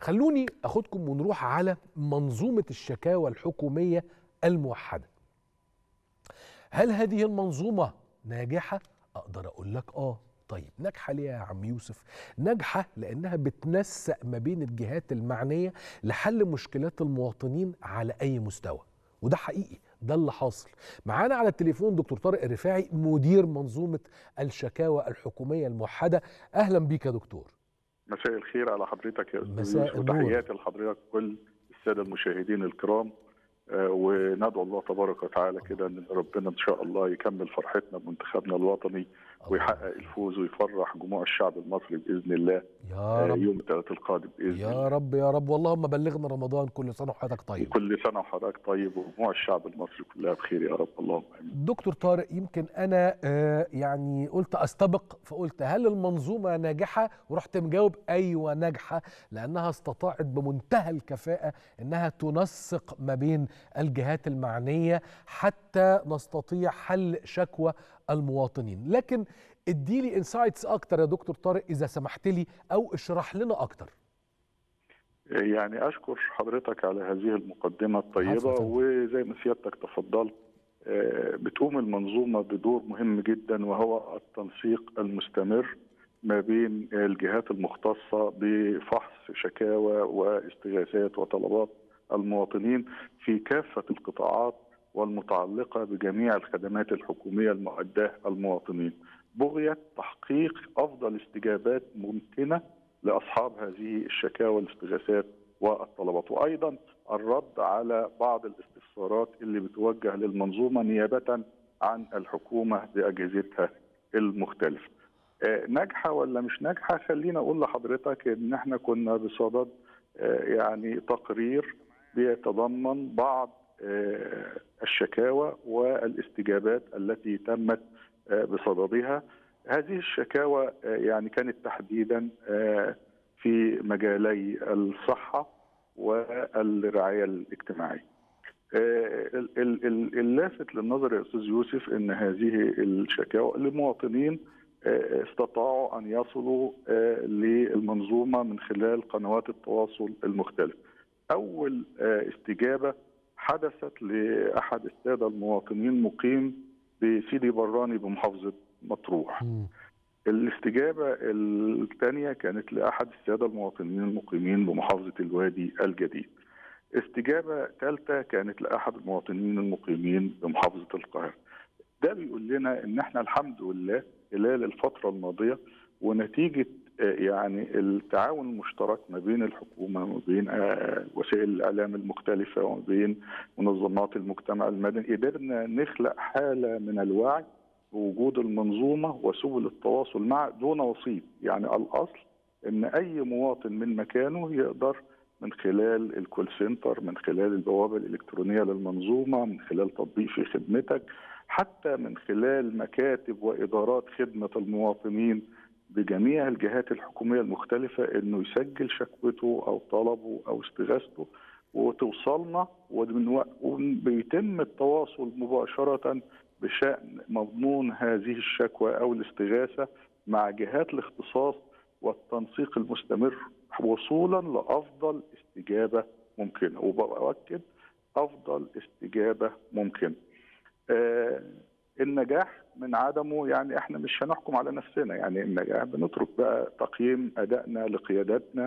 خلوني اخدكم ونروح على منظومه الشكاوى الحكوميه الموحده هل هذه المنظومه ناجحه اقدر اقول لك اه طيب ناجحه ليه يا عم يوسف ناجحه لانها بتنسق ما بين الجهات المعنيه لحل مشكلات المواطنين على اي مستوى وده حقيقي ده اللي حاصل معانا على التليفون دكتور طارق الرفاعي مدير منظومه الشكاوى الحكوميه الموحده اهلا بيك يا دكتور مساء الخير على حضرتك يا استاذ مساء يوسف النور. وتحياتي لحضرتك كل الساده المشاهدين الكرام آه، وندعو الله تبارك وتعالى كده ان ربنا ان شاء الله يكمل فرحتنا بمنتخبنا الوطني ويحقق الفوز ويفرح جموع الشعب المصري باذن الله يا آه، رب يوم الثلاث القادم باذن يا الله رب يا رب واللهم بلغنا رمضان كل سنه وحضرتك طيب كل سنه وحضرتك طيب وجموع الشعب المصري كلها بخير يا رب اللهم امين دكتور طارق يمكن انا آه، يعني قلت استبق فقلت هل المنظومه ناجحه ورحت مجاوب ايوه ناجحه لانها استطاعت بمنتهى الكفاءه انها تنسق ما بين الجهات المعنيه حتى نستطيع حل شكوى المواطنين لكن اديلي انسايتس اكتر يا دكتور طارق اذا سمحت لي او اشرح لنا اكتر يعني اشكر حضرتك على هذه المقدمه الطيبه عفواً. وزي ما سيادتك تفضلت آه، بتقوم المنظومه بدور مهم جدا وهو التنسيق المستمر ما بين الجهات المختصه بفحص شكاوى واستغاثات وطلبات المواطنين في كافه القطاعات والمتعلقه بجميع الخدمات الحكوميه المؤداه المواطنين بغيه تحقيق افضل استجابات ممكنه لاصحاب هذه الشكاوى والاستغاثات والطلبات وايضا الرد على بعض الاستفسارات اللي بتوجه للمنظومه نيابه عن الحكومه باجهزتها المختلفه. آه، ناجحه ولا مش ناجحه خلينا اقول لحضرتك ان احنا كنا بصدد آه، يعني تقرير بيتضمن بعض آه، الشكاوى والاستجابات التي تمت آه، بصددها هذه الشكاوى آه، يعني كانت تحديدا آه، في مجالي الصحة والرعاية الاجتماعية آه، ال- ال- ال- اللافت للنظر يا أستاذ يوسف أن هذه الشكاوى لمواطنين آه، استطاعوا أن يصلوا آه، للمنظومة من خلال قنوات التواصل المختلفة أول آه، استجابة حدثت لأحد السادة المواطنين مقيم بسيدي براني بمحافظة مطروح مم. الاستجابة الثانية كانت لأحد السادة المواطنين المقيمين بمحافظة الوادي الجديد استجابة ثالثة كانت لأحد المواطنين المقيمين بمحافظة القاهرة ده بيقول لنا إن إحنا الحمد لله خلال الفترة الماضية ونتيجة آه، يعني التعاون المشترك ما بين الحكومة وما بين آه، وسائل الإعلام المختلفة وما بين منظمات المجتمع المدني قدرنا نخلق حالة من الوعي بوجود المنظومه وسبل التواصل مع دون وسيط، يعني الاصل ان اي مواطن من مكانه يقدر من خلال الكول سنتر، من خلال البوابه الالكترونيه للمنظومه، من خلال تطبيق في خدمتك، حتى من خلال مكاتب وادارات خدمه المواطنين بجميع الجهات الحكوميه المختلفه انه يسجل شكوته او طلبه او استغاثته وتوصلنا ومن وق- وبيتم التواصل مباشره بشأن مضمون هذه الشكوى أو الاستغاثة مع جهات الاختصاص والتنسيق المستمر وصولا لأفضل استجابة ممكنة وبأكد أفضل استجابة ممكنة آه النجاح من عدمه يعني احنا مش هنحكم على نفسنا يعني النجاح بنترك بقى تقييم أدائنا لقياداتنا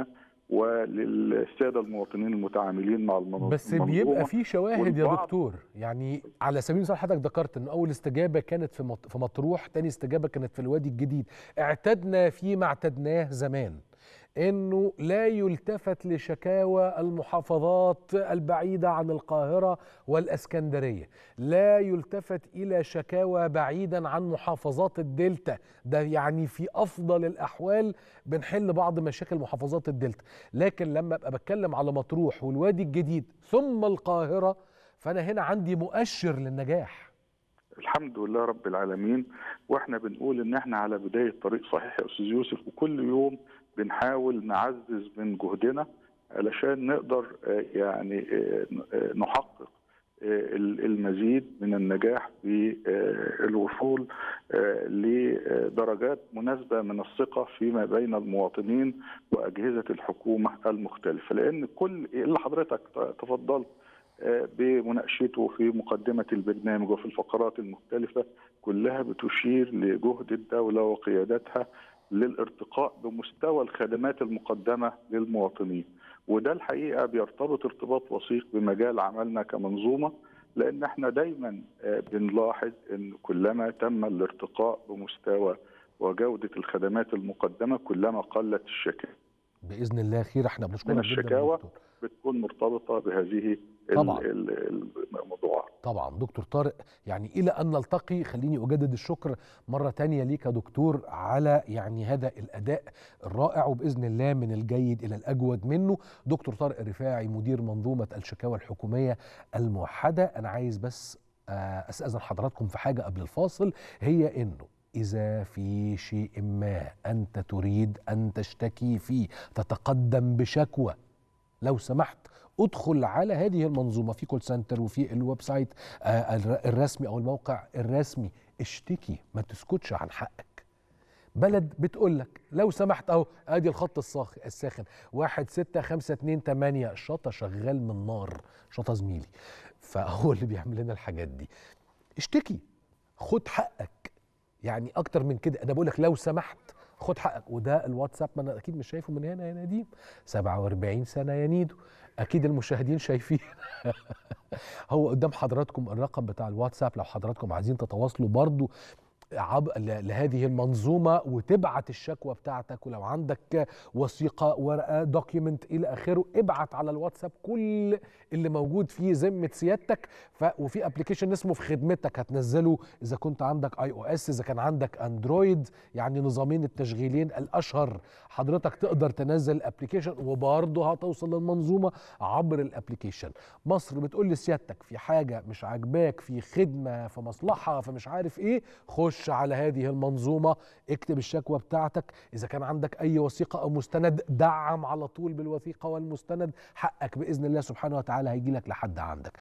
وللسادة المواطنين المتعاملين مع المنظومة بس بيبقى في شواهد يا والبعض- دكتور يعني على سبيل المثال حضرتك ذكرت ان اول استجابه كانت في مط- في مطروح تاني استجابه كانت في الوادي الجديد اعتدنا فيما اعتدناه زمان انه لا يلتفت لشكاوى المحافظات البعيده عن القاهره والاسكندريه لا يلتفت الى شكاوى بعيدا عن محافظات الدلتا ده يعني في افضل الاحوال بنحل بعض مشاكل محافظات الدلتا لكن لما ابقى بتكلم على مطروح والوادي الجديد ثم القاهره فانا هنا عندي مؤشر للنجاح الحمد لله رب العالمين واحنا بنقول ان احنا على بدايه طريق صحيح يا استاذ يوسف وكل يوم بنحاول نعزز من جهدنا علشان نقدر آه، يعني آه، آه، نحقق المزيد من النجاح في الوصول لدرجات مناسبه من الثقه فيما بين المواطنين واجهزه الحكومه المختلفه لان كل اللي حضرتك تفضلت بمناقشته في مقدمه البرنامج وفي الفقرات المختلفه كلها بتشير لجهد الدوله وقيادتها للارتقاء بمستوى الخدمات المقدمه للمواطنين وده الحقيقه بيرتبط ارتباط وثيق بمجال عملنا كمنظومه لان احنا دايما بنلاحظ ان كلما تم الارتقاء بمستوى وجوده الخدمات المقدمه كلما قلت الشكاوى باذن الله خير احنا بنشكرك من الشكاوى بتكون مرتبطه بهذه طبعا الموضوعات طبعا دكتور طارق يعني الى ان نلتقي خليني اجدد الشكر مره تانية ليك يا دكتور على يعني هذا الاداء الرائع وباذن الله من الجيد الى الاجود منه دكتور طارق الرفاعي مدير منظومه الشكاوى الحكوميه الموحده انا عايز بس استاذن حضراتكم في حاجه قبل الفاصل هي انه إذا في شيء ما أنت تريد أن تشتكي فيه تتقدم بشكوى لو سمحت ادخل على هذه المنظومه في كول سنتر وفي الويب سايت الرسمي او الموقع الرسمي اشتكي ما تسكتش عن حقك بلد بتقول لك لو سمحت اهو ادي الخط الساخن واحد ستة خمسة اتنين تمانية شطة شغال من نار شطة زميلي فهو اللي بيعمل لنا الحاجات دي اشتكي خد حقك يعني اكتر من كده انا بقول لك لو سمحت خد حقك وده الواتساب ما انا اكيد مش شايفه من هنا يا نديم 47 سنه يا نيدو اكيد المشاهدين شايفين هو قدام حضراتكم الرقم بتاع الواتساب لو حضراتكم عايزين تتواصلوا برضو عب... لهذه المنظومه وتبعت الشكوى بتاعتك ولو عندك وثيقه ورقه دوكيمنت الى اخره ابعت على الواتساب كل اللي موجود فيه ذمه سيادتك ف... وفي ابلكيشن اسمه في خدمتك هتنزله اذا كنت عندك اي او اس اذا كان عندك اندرويد يعني نظامين التشغيلين الاشهر حضرتك تقدر تنزل الابلكيشن وبرضه هتوصل للمنظومه عبر الابلكيشن مصر بتقول لسيادتك في حاجه مش عاجباك في خدمه في مصلحه فمش عارف ايه خش خش على هذه المنظومة اكتب الشكوى بتاعتك إذا كان عندك أي وثيقة أو مستند دعم على طول بالوثيقة والمستند حقك بإذن الله سبحانه وتعالى هيجي لك لحد عندك